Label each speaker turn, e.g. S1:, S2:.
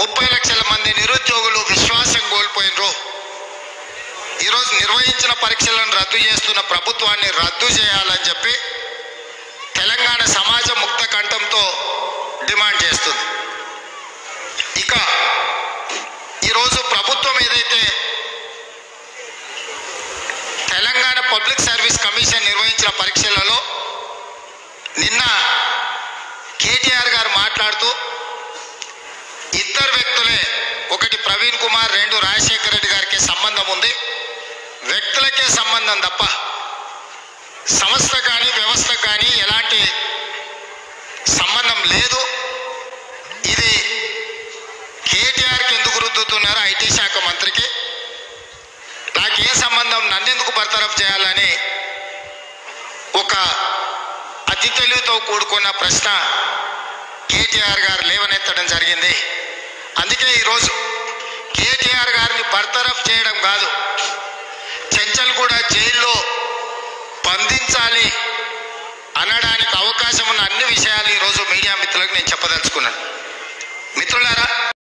S1: ముప్పై లక్షల మంది నిరుద్యోగులు విశ్వాసం కోల్పోయినరు ఈరోజు నిర్వహించిన పరీక్షలను రద్దు చేస్తున్న ప్రభుత్వాన్ని రద్దు చేయాలని చెప్పి తెలంగాణ సమాజ ముక్త కంఠంతో డిమాండ్ చేస్తుంది ఇక ఈరోజు ప్రభుత్వం ఏదైతే తెలంగాణ పబ్లిక్ సర్వీస్ కమిషన్ నిర్వహించిన పరీక్షలలో నిన్న కేటీఆర్ గారు మాట్లాడుతూ ఇద్దరు వ్యక్తులే ఒకటి ప్రవీణ్ కుమార్ రెండు రాజశేఖర రెడ్డి గారికి సంబంధం ఉంది వ్యక్తులకే సంబంధం తప్ప సంస్థ కానీ వ్యవస్థ కానీ ఎలాంటి సంబంధం లేదు ఇది కేటీఆర్కి ఎందుకు రుద్దుతున్నారు ఐటీ శాఖ మంత్రికి నాకు ఏ సంబంధం నన్నెందుకు బర్తరఫ్ చేయాలని ఒక అతి తెలివితో కూడుకున్న ప్రశ్న కేటీఆర్ గారు లేవనెత్తడం జరిగింది అందుకే ఈరోజు కేటీఆర్ గారిని బర్తరఫ్ చేయడం కాదు చెంచల్ కూడా జైల్లో బంధించాలి అనడానికి అవకాశం ఉన్న అన్ని విషయాలు ఈరోజు మీడియా మిత్రులకు నేను చెప్పదలుచుకున్నాను మిత్రులారా